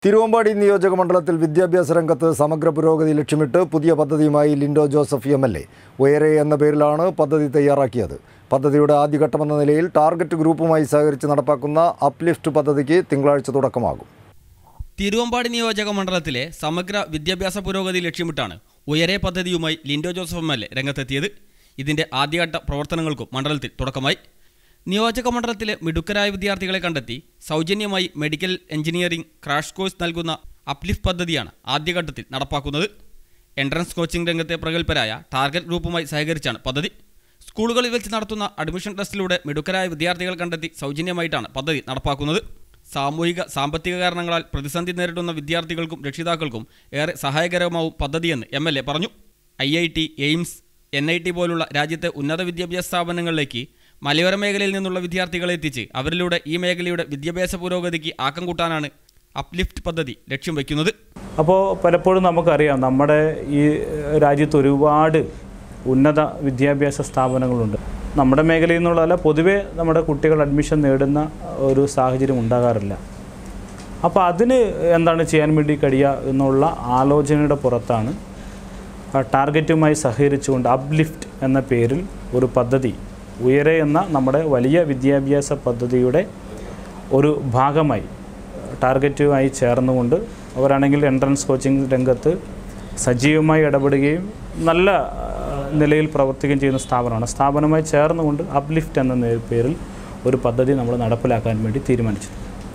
തിരുവമ്പാടി നിയോജക മണ്ഡലത്തിൽ വിദ്യാഭ്യാസ രംഗത്ത് സമഗ്ര പുരോഗതി ലക്ഷ്യമിട്ട് പുതിയ പദ്ധതിയുമായി Lindo Joseph M L A Uyare എന്ന പേരിലാണ് പദ്ധതി തയ്യാറാക്കിയത് പദ്ധതിയുടെ ആദ്യഘട്ടമെന്ന നിലയിൽ ടാർഗറ്റ് ഗ്രൂപ്പുമായി സഹകരിച്ച് നടപ്പാക്കുന്ന അപ്ലിഫ്റ്റ് പദ്ധതിക്ക് തിങ്കളാഴ്ച തുടക്കമാകും തിരുവമ്പാടി നിയോജക മണ്ഡലത്തിലെ സമഗ്ര വിദ്യാഭ്യാസ പുരോഗതി ലക്ഷ്യമിട്ടാണ് ഉയരെ പദ്ധതിയുമായി Lindo Joseph M L A രംഗത്തെത്തിയത് ഇതിന്റെ ആദ്യഘട്ട പ്രവർത്തനങ്ങൾക്കും മണ്ഡലത്തിൽ തുടക്കമായി നിയോജക മണ്ഡലത്തിലെ മിടുക്കരായ വിദ്യാർത്ഥികളെ കണ്ടെത്തി സൗജന്യമായി മെഡിക്കൽ എഞ്ചിനീയറിംഗ് ക്രാഷ് കോഴ്സ് നൽകുന്ന അപ്ലിഫ് പദ്ധതിയാണ് ആദ്യഘട്ടത്തിൽ നടപ്പാക്കുന്നത് എൻട്രൻസ് കോച്ചിംഗ് രംഗത്തെ പ്രഗത്ഭരായ ടാർഗറ്റ് ഗ്രൂപ്പുമായി സഹകരിച്ചാണ് പദ്ധതി സ്കൂളുകളിൽ വെച്ച് നടത്തുന്ന അഡ്മിഷൻ ടെസ്റ്റിലൂടെ മിടുക്കരായ വിദ്യാർത്ഥികൾ കണ്ടെത്തി സൗജന്യമായിട്ടാണ് പദ്ധതി നടപ്പാക്കുന്നത് സാമൂഹിക സാമ്പത്തിക കാരണങ്ങളാൽ പ്രതിസന്ധി നേരിടുന്ന വിദ്യാർത്ഥികൾക്കും രക്ഷിതാക്കൾക്കും ഏറെ സഹായകരമാവും പദ്ധതിയെന്ന് എം എൽ എ പറഞ്ഞു I I T AIIMS N I T പോലുള്ള രാജ്യത്തെ ഉന്നത വിദ്യാഭ്യാസ സ്ഥാപനങ്ങളിലേക്ക് മലയോര മേഖലയിൽ നിന്നുള്ള വിദ്യാർത്ഥികളെ എത്തിച്ച് അവരിലൂടെ ഈ മേഖലയുടെ വിദ്യാഭ്യാസ പുരോഗതിക്ക് ആക്കം കൂട്ടാനാണ് അപ്ലിഫ്റ്റ് പദ്ധതി ലക്ഷ്യം വയ്ക്കുന്നത് അപ്പോൾ പലപ്പോഴും നമുക്കറിയാം നമ്മുടെ ഈ രാജ്യത്ത് ഒരുപാട് ഉന്നത വിദ്യാഭ്യാസ സ്ഥാപനങ്ങളുണ്ട് നമ്മുടെ മേഖലയിൽ നിന്നുള്ളതല്ല പൊതുവേ നമ്മുടെ കുട്ടികൾ അഡ്മിഷൻ നേടുന്ന ഒരു സാഹചര്യം ഉണ്ടാകാറില്ല അപ്പോൾ അതിന് എന്താണ് ചെയ്യാൻ വേണ്ടി കഴിയുക എന്നുള്ള ആലോചനയുടെ പുറത്താണ് ആ ടാർഗറ്റുമായി സഹകരിച്ചുകൊണ്ട് അപ്ലിഫ്റ്റ് എന്ന പേരിൽ ഒരു പദ്ധതി ഉയരെ എന്ന നമ്മുടെ വലിയ വിദ്യാഭ്യാസ പദ്ധതിയുടെ ഒരു ഭാഗമായി ടാർഗറ്റുമായി ചേർന്നുകൊണ്ട് അവരാണെങ്കിൽ എൻട്രൻസ് കോച്ചിങ് രംഗത്ത് സജീവമായി ഇടപെടുകയും നല്ല ആ, നിലയിൽ പ്രവർത്തിക്കുകയും ചെയ്യുന്ന സ്ഥാപനമാണ് സ്ഥാപനമായി ചേർന്നുകൊണ്ട് അപ്ലിഫ്റ്റ് എന്ന നേ- പേരിൽ ഒരു പദ്ധതി നമ്മൾ നടപ്പിലാക്കാൻ വേണ്ടി തീരുമാനിച്ചു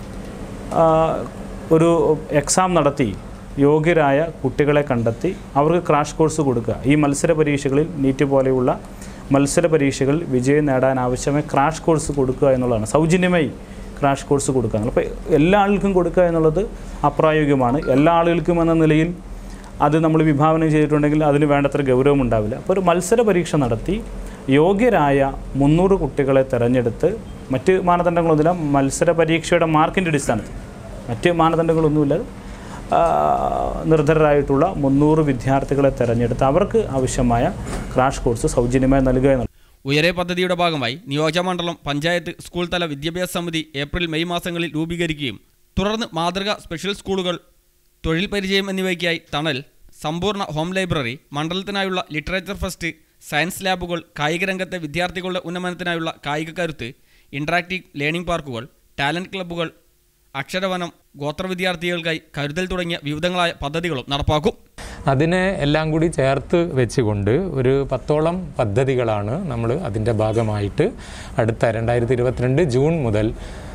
ആ, ഒരു എക്സാം നടത്തി യോഗ്യരായ കുട്ടികളെ കണ്ടെത്തി അവർക്ക് ക്രാഷ് കോഴ്സ് കൊടുക്കുക ഈ മത്സര പരീക്ഷകളിൽ നീറ്റ് പോലെയുള്ള മത്സര പരീക്ഷകളിൽ വിജയം നേടാൻ ആവശ്യമായ ക്രാഷ് കോഴ്സ് കൊടുക്കുക എന്നുള്ളതാണ് സൗജന്യമായി ക്രാഷ് കോഴ്സ് കൊടുക്കുക എന്നുള്ളത് അപ്പോൾ എല്ലാ ആളുകൾക്കും കൊടുക്കുക എന്നുള്ളത് അപ്രായോഗികമാണ് എല്ലാ ആളുകൾക്കും എന്ന നിലയിൽ അത് നമ്മൾ വിഭാവനം ചെയ്തിട്ടുണ്ടെങ്കിൽ അതിന് വേണ്ടത്ര ഗൗരവം ഉണ്ടാവില്ല അപ്പോൾ ഒരു മത്സര പരീക്ഷ നടത്തി യോഗ്യരായ മുന്നൂറ് കുട്ടികളെ തിരഞ്ഞെടുത്ത് മറ്റ് മാനദണ്ഡങ്ങളൊന്നുമില്ല മത്സര പരീക്ഷയുടെ മാർക്കിൻ്റെ അടിസ്ഥാനത്തിൽ മറ്റ് മാനദണ്ഡങ്ങളൊന്നുമില്ല ആ, നിർധരരായിട്ടുള്ള മുന്നൂറ് വിദ്യാർത്ഥികളെ തിരഞ്ഞെടുത്ത് അവർക്ക് ആവശ്യമായ ക്രാഷ് കോഴ്സ് സൗജന്യമായി നൽകുക എന്നുള്ളത് ഉയരെ പദ്ധതിയുടെ ഭാഗമായി നിയോജകമണ്ഡലം പഞ്ചായത്ത് സ്കൂൾ തല വിദ്യാഭ്യാസ സമിതി ഏപ്രിൽ മെയ് മാസങ്ങളിൽ രൂപീകരിക്കുകയും തുടർന്ന് മാതൃക സ്പെഷ്യൽ സ്കൂളുകൾ തൊഴിൽ പരിചയം എന്നിവയ്ക്കായി തണൽ സമ്പൂർണ്ണ ഹോം ലൈബ്രറി മണ്ഡലത്തിനായുള്ള ലിറ്ററേച്ചർ ഫെസ്റ്റ് സയൻസ് ലാബുകൾ കായിക രംഗത്തെ വിദ്യാർത്ഥികളുടെ ഉന്നമനത്തിനായുള്ള കായിക കരുത്ത് ഇൻട്രാക്റ്റീവ് ലേണിംഗ് പാർക്കുകൾ ടാലൻറ്റ് ക്ലബ്ബുകൾ അക്ഷരവനം ഗോത്ര വിദ്യാർത്ഥികൾക്കായി കരുതൽ തുടങ്ങിയ വിവിധങ്ങളായ പദ്ധതികളും നടപ്പാക്കും അതിനെ എല്ലാം കൂടി ചേർത്ത് വെച്ചുകൊണ്ട് ഒരു പത്തോളം പദ്ധതികളാണ് നമ്മൾ അതിൻ്റെ ഭാഗമായിട്ട് അടുത്ത രണ്ടായിരത്തി ഇരുപത്തിരണ്ട് ജൂൺ മുതൽ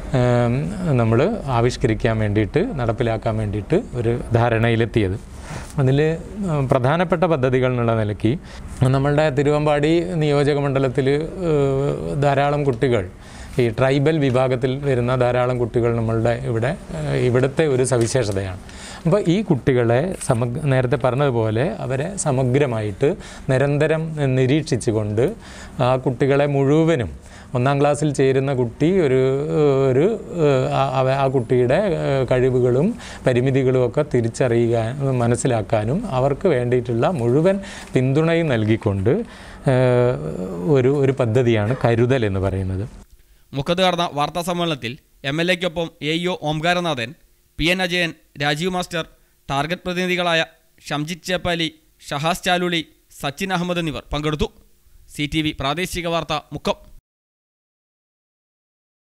നമ്മൾ ആവിഷ്കരിക്കാൻ വേണ്ടിയിട്ട് നടപ്പിലാക്കാൻ വേണ്ടിയിട്ട് ഒരു ധാരണയിലെത്തിയത് അതിൽ പ്രധാനപ്പെട്ട പദ്ധതികൾ എന്നുള്ള നിലയ്ക്ക് നമ്മളുടെ തിരുവമ്പാടി നിയോജക മണ്ഡലത്തിൽ ധാരാളം കുട്ടികൾ ഈ ട്രൈബൽ വിഭാഗത്തിൽ വരുന്ന ധാരാളം കുട്ടികൾ നമ്മളുടെ ഇവിടെ ഏഹ്, ഇവിടുത്തെ ഒരു സവിശേഷതയാണ് അപ്പോൾ ഈ കുട്ടികളെ സമഗ് നേരത്തെ പറഞ്ഞതുപോലെ അവരെ സമഗ്രമായിട്ട് നിരന്തരം നിരീക്ഷിച്ചുകൊണ്ട് ആ കുട്ടികളെ മുഴുവനും ഒന്നാം ക്ലാസ്സിൽ ചേരുന്ന കുട്ടി ഒരു ഒരു ഏഹ്, ആ- അവ- ആ കുട്ടിയുടെ ഏഹ്, കഴിവുകളും പരിമിതികളും ഒക്കെ തിരിച്ചറിയുക മനസ്സിലാക്കാനും അവർക്ക് വേണ്ടിയിട്ടുള്ള മുഴുവൻ പിന്തുണയും നൽകിക്കൊണ്ട് ഏഹ്, ഒരു ഒരു പദ്ധതിയാണ് കരുതൽ എന്ന് പറയുന്നത് മുഖത്ത് നടന്ന വാർത്താ സമ്മേളനത്തിൽ എം എൽ എക്കൊപ്പം A EO Omkaranathan P N Ajayan Rajeev master target പ്രതിനിധികളായ ഷംജിത് ചേപ്പാലി ഷഹാസ് ചാലുളി സച്ചിൻ അഹമ്മദ് എന്നിവർ പങ്കെടുത്തു സി ടി വി പ്രാദേശിക വാർത്ത മുക്കം